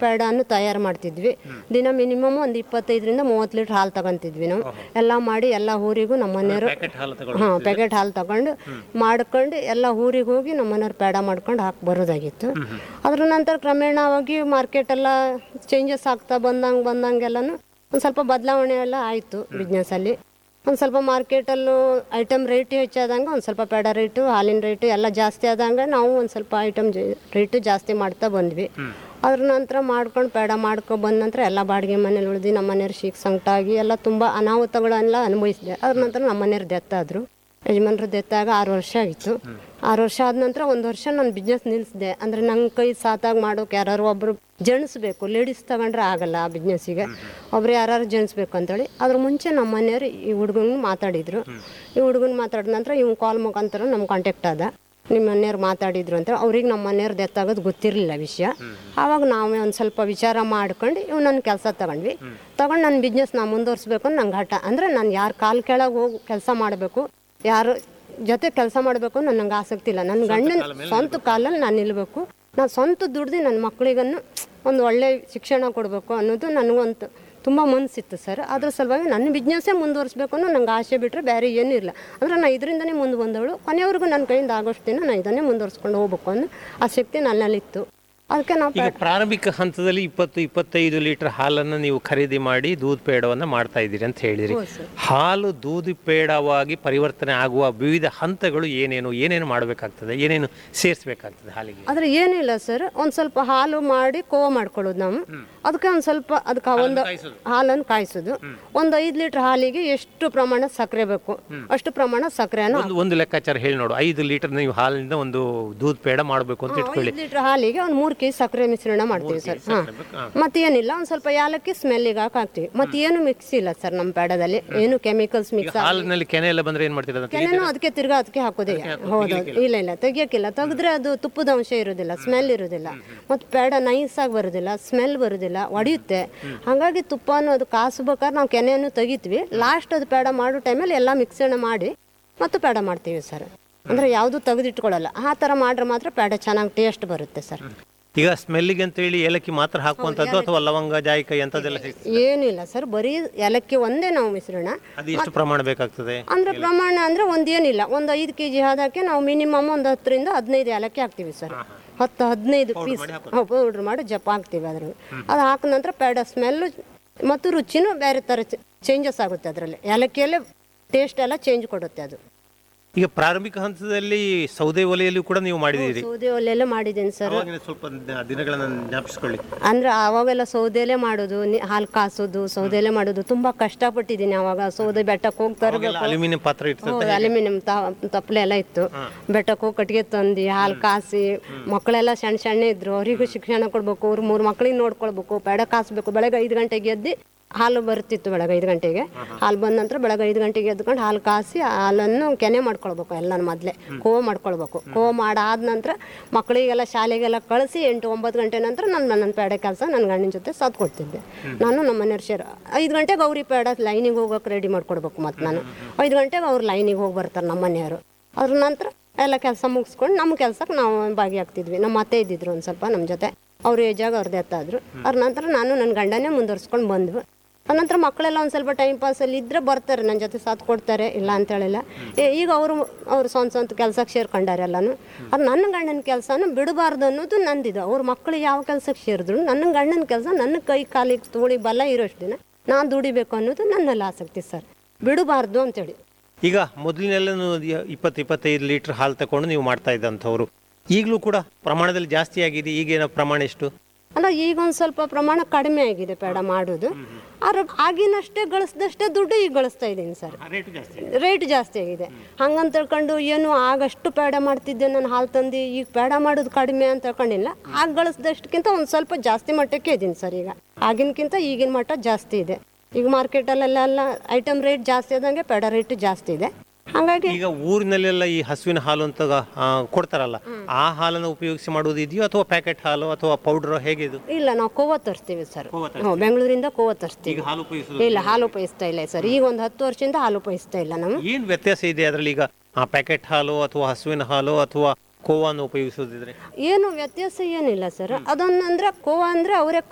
ಪೇಡನ್ನು ತಯಾರು ಮಾಡ್ತಿದ್ವಿ ದಿನ ಮಿನಿಮಮ್ ಒಂದು ಇಪ್ಪತ್ತೈದರಿಂದ ಮೂವತ್ತು ಲೀಟ್ರ್ ಹಾಲು ತಗೊಂತಿದ್ವಿ ನಾವು ಎಲ್ಲ ಮಾಡಿ ಎಲ್ಲ ಊರಿಗೂ ನಮ್ಮ ಮನೆಯವರು ಪ್ಯಾಕೆಟ್ ಹಾಲು ತಗೊಳ್ಳಿ ಹಾಂ ಪ್ಯಾಕೆಟ್ ಹಾಲು ತಗೊಂಡು ಮಾಡ್ಕೊಂಡು ಎಲ್ಲ ಊರಿಗೆ ಹೋಗಿ ನಮ್ಮ ಮನೆಯವ್ರು ಪೇಡ ಮಾಡ್ಕೊಂಡು ಹಾಕಿ ಬರೋದಾಗಿತ್ತು ಅದ್ರ ನಂತರ ಕ್ರಮೇಣವಾಗಿ ಮಾರ್ಕೆಟ್ ಎಲ್ಲ ಚೇಂಜಸ್ ಆಗ್ತಾ ಬಂದಂಗೆ ಬಂದಂಗೆಲ್ಲನು ಒಂದು ಸ್ವಲ್ಪ ಬದಲಾವಣೆ ಎಲ್ಲ ಆಯಿತು ಬಿಸ್ನೆಸ್ಸಲ್ಲಿ ಒಂದು ಸ್ವಲ್ಪ ಮಾರ್ಕೆಟಲ್ಲೂ ಐಟಮ್ ರೇಟ್ ಹೆಚ್ಚಾದಂಗೆ ಒಂದು ಸ್ವಲ್ಪ ಪೇಡ ರೇಟು ಹಾಲಿನ ರೇಟು ಎಲ್ಲ ಜಾಸ್ತಿ ಆದಂಗೆ ನಾವು ಒಂದು ಸ್ವಲ್ಪ ಐಟಮ್ ರೇಟು ಜಾಸ್ತಿ ಮಾಡ್ತಾ ಬಂದ್ವಿ ಅದ್ರ ನಂತರ ಮಾಡ್ಕೊಂಡು ಪೇಡ ಮಾಡ್ಕೊ ಬಂದ ನಂತರ ಎಲ್ಲ ಬಾಡಿಗೆ ಮನೇಲಿ ಉಳಿದು ನಮ್ಮ ಮನೆಯವ್ರು ಶೀಕ್ ಸಂಕಟ ಆಗಿ ಎಲ್ಲ ತುಂಬ ಅನಾಹುತಗಳೆಲ್ಲ ಅನುಭವಿಸಿದೆ ಅದ್ರ ನಂತರ ನಮ್ಮ ಮನೆಯವ್ರು ಡೆತ್ ಆದರು ಯಜಮಾನ್ರು ಡೆತ್ ಆಗ ಆರು ವರ್ಷ ಆಗಿತ್ತು ಆರು ವರ್ಷ ಆದ ನಂತರ ಒಂದು ವರ್ಷ ನಾನು ಬಿಸ್ನೆಸ್ ನಿಲ್ಲಿಸಿದೆ ಅಂದರೆ ನಂಗೆ ಕೈ ಸಾತಾಗಿ ಮಾಡೋಕೆ ಯಾರು ಒಬ್ಬರು ಜಣಿಸ್ಬೇಕು ಲೇಡೀಸ್ ತಗೊಂಡ್ರೆ ಆಗಲ್ಲ ಆ ಬಿಸ್ನೆಸ್ಸಿಗೆ ಒಬ್ರು ಯಾರು ಜಣಿಸ್ಬೇಕು ಅಂತೇಳಿ ಅದ್ರ ಮುಂಚೆ ನಮ್ಮ ಮನೆಯವರು ಈ ಹುಡುಗನ ಮಾತಾಡಿದ್ರು ಈ ಹುಡುಗನ ಮಾತಾಡಿದ ನಂತರ ಇವ್ನು ಕಾಲ್ ಮುಖಾಂತರ ನಮ್ಮ ಕಾಂಟ್ಯಾಕ್ಟ್ ಆದ ನಿಮ್ಮ ಮನೆಯವ್ರು ಮಾತಾಡಿದ್ರು ಅಂತ ಅವ್ರಿಗೆ ನಮ್ಮ ಮನೆಯವ್ರು ಡೆತ್ ಆಗೋದು ಗೊತ್ತಿರಲಿಲ್ಲ ವಿಷಯ ಆವಾಗ ನಾವೇ ಒಂದು ಸ್ವಲ್ಪ ವಿಚಾರ ಮಾಡ್ಕೊಂಡು ಇವ್ ನನ್ನ ಕೆಲಸ ತಗೊಂಡ್ವಿ ತಗೊಂಡು ನನ್ನ ಬಿಸ್ನೆಸ್ ನಾ ಮುಂದುವರ್ಸ್ಬೇಕು ಅಂತ ನಂಗೆ ಹಠ ಅಂದರೆ ನಾನು ಯಾರು ಕಾಲು ಕೆಳಗೆ ಹೋಗಿ ಕೆಲಸ ಮಾಡಬೇಕು ಯಾರು ಜೊತೆ ಕೆಲಸ ಮಾಡಬೇಕು ಅನ್ನೋ ನಂಗೆ ಆಸಕ್ತಿ ಇಲ್ಲ ನನ್ನ ಗಂಡನ ಸ್ವಂತ ಕಾಲಲ್ಲಿ ನಾನು ನಿಲ್ಲಬೇಕು ನಾನು ಸ್ವಂತ ದುಡ್ದು ನನ್ನ ಮಕ್ಕಳಿಗನ್ನು ಒಂದು ಒಳ್ಳೆ ಶಿಕ್ಷಣ ಕೊಡಬೇಕು ಅನ್ನೋದು ನನಗೊಂದು ತುಂಬ ಮನಸ್ಸಿತ್ತು ಸರ್ ಅದ್ರ ಸಲುವಾಗಿ ನನ್ನ ಬಿಸ್ನೆಸ್ಸೇ ಮುಂದುವರಿಸ್ಬೇಕು ಅನ್ನೋ ನಂಗೆ ಆಸೆ ಬಿಟ್ಟರೆ ಬೇರೆ ಏನೂ ಇಲ್ಲ ಅಂದರೆ ನಾನು ಇದರಿಂದನೇ ಮುಂದೆ ಬಂದವಳು ಕೊನೆಯವರೆಗೂ ನನ್ನ ಕೈಯಿಂದ ಆಗೋಷ್ಟು ದಿನ ನಾನು ಇದನ್ನೇ ಮುಂದುವರ್ಸ್ಕೊಂಡು ಹೋಗ್ಬೇಕು ಅನ್ನೋ ಆಸಕ್ತಿ ನನ್ನಲ್ಲಿತ್ತು ಅದಕ್ಕೆ ನಾವು ಈಗ ಪ್ರಾರಂಭಿಕ ಹಂತದಲ್ಲಿ ಇಪ್ಪತ್ತು ಇಪ್ಪತ್ತೈದು ಲೀಟರ್ ಹಾಲನ್ನು ನೀವು ಖರೀದಿ ಮಾಡಿ ದೂದ್ ಪೇಡವನ್ನು ಮಾಡ್ತಾ ಇದ್ದೀರಿ ಅಂತ ಹೇಳಿದಿರಿ ಹಾಲು ದೂದ್ ಪೇಡವಾಗಿ ಪರಿವರ್ತನೆ ಆಗುವ ವಿವಿಧ ಹಂತಗಳು ಏನೇನು ಏನೇನು ಮಾಡಬೇಕಾಗ್ತದೆ ಏನೇನು ಸೇರಿಸಬೇಕಾಗ್ತದೆ ಹಾಲಿಗೆ ಆದರೆ ಏನಿಲ್ಲ ಸರ್ ಒಂದು ಸ್ವಲ್ಪ ಹಾಲು ಮಾಡಿ ಕೋವ ಮಾಡ್ಕೊಳ್ಳೋದು ನಾವು ಅದಕ್ಕೆ ಒಂದು ಸ್ವಲ್ಪ ಅದಕ್ಕೆ ಒಂದು ಹಾಲನ್ನು ಕಾಯಿಸೋದು ಒಂದು ಐದು ಲೀಟರ್ ಹಾಲಿಗೆ ಎಷ್ಟು ಪ್ರಮಾಣ ಸಕ್ಕರೆ ಬೇಕು ಅಷ್ಟು ಪ್ರಮಾಣ ಸಕ್ಕರೆಯನ್ನು ಒಂದು ಒಂದು ಲೆಕ್ಕಾಚಾರ ಹೇಳಿ ನೋಡು ಐದು ಲೀಟರ್ ನೀವು ಹಾಲಿನಿಂದ ಒಂದು ದೂದ್ ಪೇಡ ಮಾಡಬೇಕು ಅಂತ ಇಟ್ಕೊಳ್ಳಿ ಐದು ಲೀಟರ್ ಹಾಲಿಗೆ ಒಂದು ಮೂರು ಕೆಜಿ ಸಕ್ಕರೆ ಮಿಶ್ರಣ ಮಾಡ್ತೀವಿ ಸರ್ ಹಾಂ ಮತ್ತೇನಿಲ್ಲ ಒಂದು ಸ್ವಲ್ಪ ಯಾಲಕ್ಕಿ ಸ್ಮೆಲ್ಲಿಗೆ ಹಾಕ್ತೀವಿ ಮತ್ತೇನು ಮಿಕ್ಸ್ ಇಲ್ಲ ಸರ್ ನಮ್ಮ ಪೇಡದಲ್ಲಿ ಏನು ಕೆಮಿಕಲ್ಸ್ ಮಿಕ್ಸ್ ಹಾಲಿನಲ್ಲಿ ಕೆನೆ ಎಲ್ಲ ಬಂದ್ರೆ ಏನ್ ಮಾಡ್ತೀರಾ ಅದಕ್ಕೆ? ಕೆನೆನೂ ಅದಕ್ಕೆ ತಿರ್ಗಾ ಅದಕ್ಕೆ ಹಾಕೋದೇ ಹೌದು ಇಲ್ಲ ಇಲ್ಲ ತೆಗಿಯೋಕ್ಕಿಲ್ಲ ತೆಗೆದ್ರೆ ಅದು ತುಪ್ಪದ ಅಂಶ ಇರೋದಿಲ್ಲ ಸ್ಮೆಲ್ ಇರೋದಿಲ್ಲ ಮತ್ತು ಪೇಡ ನೈಸ್ ಆಗಿ ಬರೋದಿಲ್ಲ ಸ್ಮೆಲ್ ಬರೋದಿಲ್ಲ ಒಡೆಯುತ್ತೆ ಹಾಗಾಗಿ ತುಪ್ಪನೂ ಅದು ಕಾಸ್ಬೇಕಾದ್ರೆ ನಾವು ಕೆನೆಯನ್ನು ತೆಗಿತೀವಿ ಲಾಸ್ಟ್ ಅದು ಪೇಡ ಮಾಡೋ ಟೈಮಲ್ಲಿ ಎಲ್ಲ ಮಿಕ್ಸಣ ಮಾಡಿ ಮತ್ತು ಪೇಡ ಮಾಡ್ತೀವಿ ಸರ್ ಅಂದರೆ ಯಾವುದು ತೆಗೆದಿಟ್ಕೊಳ್ಳಲ್ಲ ಆ ಥರ ಮಾಡ್ರೆ ಮಾತ್ರ ಪೇಡ ಚೆನ್ನಾಗಿ ಟೇಸ್ಟ್ ಬರುತ್ತೆ ಸರ್ ಈಗ ಸ್ಮೆಲ್ಲಿಗೆ ಅಂತ ಹೇಳಿ ಏಲಕ್ಕಿ ಮಾತ್ರ ಹಾಕುವಂಥದ್ದು ಅಥವಾ ಲವಂಗ ಜಾಯಿಕಾಯಿ ಅಂತದೆಲ್ಲ ಸಿಗ್ತದೆ? ಏನಿಲ್ಲ ಸರ್ ಬರೀ ಏಲಕ್ಕಿ ಒಂದೇ ನಾವು ಮಿಶ್ರಣ ಅದು ಎಷ್ಟು ಪ್ರಮಾಣ ಬೇಕಾಗ್ತದೆ ಅಂದ್ರೆ ಪ್ರಮಾಣ ಅಂದ್ರೆ ಒಂದೇನಿಲ್ಲ ಒಂದು ಐದು ಕೆ ಜಿ ಹಾದಕ್ಕೆ ನಾವು ಮಿನಿಮಮ್ ಒಂದು ಹತ್ತರಿಂದ ಹದಿನೈದು ಏಲಕ್ಕಿ ಹಾಕ್ತೀವಿ ಸರ್ ಹತ್ತು ಹದಿನೈದು ಪೀಸ್ ಪೌಡ್ರ್ ಮಾಡಿ ಜಪ್ ಹಾಕ್ತೀವಿ ಅದ್ರ ಅದು ಹಾಕಿದ ನಂತರ ಪೇಡ ಸ್ಮೆಲ್ಲು ಮತ್ತು ರುಚಿನೂ ಬೇರೆ ಥರ ಚೇಂಜಸ್ ಆಗುತ್ತೆ ಅದರಲ್ಲಿ ಏಲಕ್ಕಿಯಲ್ಲೇ ಟೇಸ್ಟ್ ಎಲ್ಲ ಚೇಂಜ್ ಕೊಡುತ್ತೆ ಅದು ಈಗ ಪ್ರಾರಂಭಿಕ ಹಂತದಲ್ಲಿ ಸೌದೆ ಒಲೆಯಲ್ಲಿ ಕೂಡ ನೀವು ಮಾಡಿದ್ದೀರಿ ಸೌದೆ ಒಲೆಯಲ್ಲೇ ಮಾಡಿದ್ದೀನಿ ಸರ್ ಅವಾಗಿನ ಸ್ವಲ್ಪ ದ- ದಿನಗಳನ್ನ ಜ್ಞಾಪಿಸ್ಕೊಳ್ಳಿ ಅಂದ್ರೆ ಆವಾಗೆಲ್ಲ ಸೌದೆಲೆ ಮಾಡೋದು ನಿ- ಹಾಲು ಕಾಸೋದು ಸೌದೆಲೆ ಮಾಡೋದು ತುಂಬಾ ಕಷ್ಟಪಟ್ಟಿದ್ದೀನಿ ಅವಾಗ ಸೌದೆ ಬೆಟ್ಟಕ್ಕೆ ಹೋಗಿ ತರಬೇಕು ಅಲ್ಯೂಮಿನಿಯಂ ಪಾತ್ರ ಇರ್ತದೆ ಹೌದು ಅಲ್ಯೂಮಿನಿಯಂ ತಪ್ಪಲೆ ಎಲ್ಲ ಇತ್ತು ಬೆಟ್ಟಕ್ಕೆ ಹೋಗಿ ಕಟ್ಟಿಗೆ ತಂದು ಹಾಲು ಕಾಸಿ ಮಕ್ಕಳೆಲ್ಲ ಸಣ್ಣ ಸಣ್ಣ ಇದ್ರು ಅವರಿಗೂ ಶಿಕ್ಷಣ ಕೊಡ್ಬೇಕು ಅವ್ರು ಮೂರು ಮಕ್ಕಳಿಗೆ ನೋಡ್ಕೊಳ್ಬೇಕು ಬೇಡ ಕಾಸ್ಬೇಕು ಬೆಳಗ್ಗೆ ಐದು ಗಂಟೆಗೆ ಎದ್ದು ಹಾಲು ಬರ್ತಿತ್ತು ಬೆಳಗ್ಗೆ ಐದು ಗಂಟೆಗೆ ಹಾಲು ಬಂದ ನಂತರ ಬೆಳಗ್ಗೆ ಐದು ಗಂಟೆಗೆ ಎದ್ಕೊಂಡು ಹಾಲು ಕಾಸಿ ಹಾಲನ್ನು ಕೆನೆ ಮಾಡ್ಕೊಳ್ಬೇಕು ಎಲ್ಲನ ಮೊದಲೇ ಕೋವ ಮಾಡ್ಕೊಳ್ಬೇಕು ಕೋವ ಮಾಡಾದ ನಂತರ ಮಕ್ಕಳಿಗೆಲ್ಲ ಶಾಲೆಗೆಲ್ಲ ಕಳಿಸಿ ಎಂಟು ಒಂಬತ್ತು ಗಂಟೆ ನಂತರ ನಾನು ನನ್ನ ಪೇಡೆ ಕೆಲಸ ನನ್ನ ಗಂಡನ ಜೊತೆ ಸಾಥ್ ಕೊಡ್ತಿದ್ದೆ ನಾನು ನಮ್ಮ ಮನೆಯವ್ರ ಶೇರ್ ಐದು ಗಂಟೆಗೆ ಅವ್ರಿಗೆ ಪೇಡ ಲೈನಿಗೆ ಹೋಗೋಕೆ ರೆಡಿ ಮಾಡ್ಕೊಡ್ಬೇಕು ಮತ್ತು ನಾನು ಐದು ಗಂಟೆಗೆ ಅವ್ರು ಲೈನಿಗೆ ಹೋಗಿ ಬರ್ತಾರೆ ನಮ್ಮ ಮನೆಯವರು ಅದ್ರ ನಂತರ ಎಲ್ಲ ಕೆಲಸ ಮುಗಿಸ್ಕೊಂಡು ನಮ್ಮ ಕೆಲ್ಸಕ್ಕೆ ನಾವು ಭಾಗಿಯಾಗ್ತಿದ್ವಿ ನಮ್ಮ ಅತ್ತೆ ಇದ್ದಿದ್ರು ಒಂದು ಸ್ವಲ್ಪ ನಮ್ಮ ಜೊತೆ ಅವ್ರ ಏಜಾಗ ಅವ್ರದ್ದು ಎತ್ತಾದ್ರು ಅದ್ರ ನಂತರ ನಾನು ನನ್ನ ಗಂಡನೇ ಮುಂದುವರ್ಸ್ಕೊಂಡು ಬಂದ್ವು ಅನಂತರ ಮಕ್ಕಳೆಲ್ಲ ಒಂದು ಸ್ವಲ್ಪ ಟೈಮ್ ಪಾಸಲ್ಲಿ ಇದ್ದರೆ ಬರ್ತಾರೆ ನನ್ನ ಜೊತೆ ಸಾಥ್ ಕೊಡ್ತಾರೆ ಇಲ್ಲ ಅಂತ ಹೇಳಿಲ್ಲ ಏ, ಈಗ ಅವರು ಅವ್ರು ಸ್ವಂತ ಸ್ವಂತ ಕೆಲ್ಸಕ್ಕೆ ಸೇರ್ಕೊಂಡಾರೆ ಎಲ್ಲನೂ ಅದು ನನ್ನ ಗಂಡನ ಕೆಲಸನೂ ಬಿಡಬಾರ್ದು ಅನ್ನೋದು ನಂದಿದು ಅವ್ರ ಮಕ್ಕಳು ಯಾವ ಕೆಲ್ಸಕ್ಕೆ ಸೇರಿದ್ರು ನನ್ನ ಗಂಡನ ಕೆಲಸ ನನ್ನ ಕೈ ಕಾಲಿಗೆ ತೋಳಿ ಬಲ ಇರೋಷ್ಟು ದಿನ ನಾನು ದುಡಿಬೇಕು ಅನ್ನೋದು ನನ್ನಲ್ಲಿ ಆಸಕ್ತಿ ಸರ್ ಬಿಡಬಾರ್ದು ಅಂತೇಳಿ ಈಗ ಮೊದಲಿನೆಲ್ಲ ಇಪ್ಪತ್ತು ಇಪ್ಪತ್ತೈದು ಲೀಟರ್ ಹಾಲು ತಗೊಂಡು ನೀವು ಮಾಡ್ತಾ ಇದ್ದಂಥವ್ರು ಈಗಲೂ ಕೂಡ ಪ್ರಮಾಣದಲ್ಲಿ ಜಾಸ್ತಿ ಆಗಿದೆ ಈಗೇನೋ ಪ್ರಮಾಣ ಎಷ್ಟು ಅಲ್ಲ ಈಗ ಒಂದು ಸ್ವಲ್ಪ ಪ್ರಮಾಣ ಕಡಿಮೆ ಆಗಿದೆ ಪೇಡ ಮಾಡೋದು ಆದ್ರೆ ಆಗಿನಷ್ಟೇ ಗಳಿಸ್ದಷ್ಟೇ ದುಡ್ಡು ಈಗ ಗಳಿಸ್ತಾ ಇದ್ದೀನಿ ಸರ್ ರೇಟ್ ಜಾಸ್ತಿ ರೇಟ್ ಜಾಸ್ತಿ ಆಗಿದೆ ಹಂಗಂತ ತಿಳ್ಕೊಂಡು ಏನು ಆಗಷ್ಟು ಪೇಡ ಮಾಡ್ತಿದ್ದೆ ನಾನು ಹಾಲು ತಂದು ಈಗ ಪೇಡ ಮಾಡೋದು ಕಡಿಮೆ ಅಂತ ತಿಳ್ಕೊಂಡಿಲ್ಲ ಆಗ ಗಳಿಸ್ದಷ್ಟಕ್ಕಿಂತ ಒಂದು ಸ್ವಲ್ಪ ಜಾಸ್ತಿ ಮಟ್ಟಕ್ಕೆ ಇದ್ದೀನಿ ಸರ್ ಈಗ ಆಗಿನಕ್ಕಿಂತ ಈಗಿನ ಮಟ್ಟ ಜಾಸ್ತಿ ಇದೆ ಈಗ ಮಾರ್ಕೆಟಲ್ಲೆಲ್ಲ ಐಟಮ್ ರೇಟ್ ಜಾಸ್ತಿ ಆದಂಗೆ ಪೇಡ ರೇಟ್ ಜಾಸ್ತಿ ಇದೆ ಹಾಗಾಗಿ ಈಗ ಊರಿನಲ್ಲೆಲ್ಲ ಈ ಹಸುವಿನ ಹಾಲು ಅಂತ ಆ, ಕೊಡ್ತಾರಲ್ಲ ಆ ಹಾಲನ್ನು ಉಪಯೋಗಿಸಿ ಮಾಡುವುದು ಇದೆಯೋ ಅಥವಾ ಪ್ಯಾಕೆಟ್ ಹಾಲು ಅಥವಾ ಪೌಡರ್ ಹೇಗೆ ಇದು ಇಲ್ಲ ನಾವು ಕೋವ ತರಿಸ್ತೀವಿ ಸರ್ ಹ್ಞೂ ಬೆಂಗಳೂರಿಂದ ಕೋವ ತರಿಸ್ತೀವಿ ಈಗ ಹಾಲು ಉಪಯೋಗಿಸೋದು ಇಲ್ಲ ಹಾಲು ಉಪಯೋಗಿಸ್ತಾ ಇಲ್ಲ ಸರ್ ಈಗ ಒಂದು ಹತ್ತು ವರ್ಷದಿಂದ ಹಾಲು ಉಪಯೋಗಿಸ್ತಾ ಇಲ್ಲ ನಾವು ಏನು ವ್ಯತ್ಯಾಸ ಇದೆ ಅದರಲ್ಲಿ ಈಗ ಆ ಪ್ಯಾಕೆಟ್ ಹಾಲು ಅಥವಾ ಹಸುವಿನ ಹಾಲು ಅಥವಾ ಕೋವನ್ನು ಉಪಯೋಗಿಸೋದಿದ್ರೆ ಏನು ವ್ಯತ್ಯಾಸ ಏನಿಲ್ಲ ಸರ್ ಅದೊಂದಂದ್ರೆ ಕೋವಾ ಅಂದ್ರೆ ಅವರೇ